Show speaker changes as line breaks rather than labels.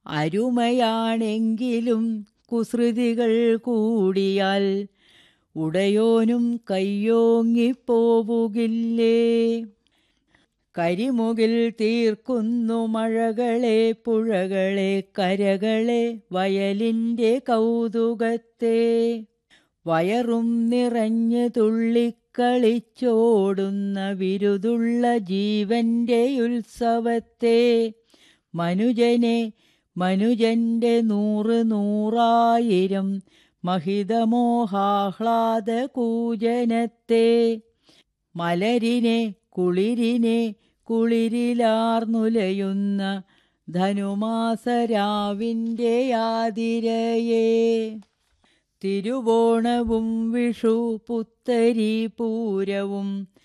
അരുമയാണെങ്കിലും കുസൃതികൾ കൂടിയാൽ ഉടയോനും കയ്യോങ്ങിപ്പോവുകില്ലേ കരിമുകിൽ തീർക്കുന്നു മഴകളെ പുഴകളെ കരകളെ വയലിൻ്റെ കൗതുകത്തെ വയറും നിറഞ്ഞ് തുള്ളിക്കളിച്ചോടുന്ന വിരുതുള്ള ജീവന്റെ ഉത്സവത്തെ മനുജനെ മനുജന്റെ നൂറ് നൂറായിരം മഹിതമോഹാഹ്ലാദ കൂജനത്തെ മലരിനെ കുളിരിനെ കുളിരിലാർന്നുലയുന്ന ധനുമാസരാവിൻ്റെ ആതിരയെ തിരുവോണവും വിഷു പുത്തരി പൂരവും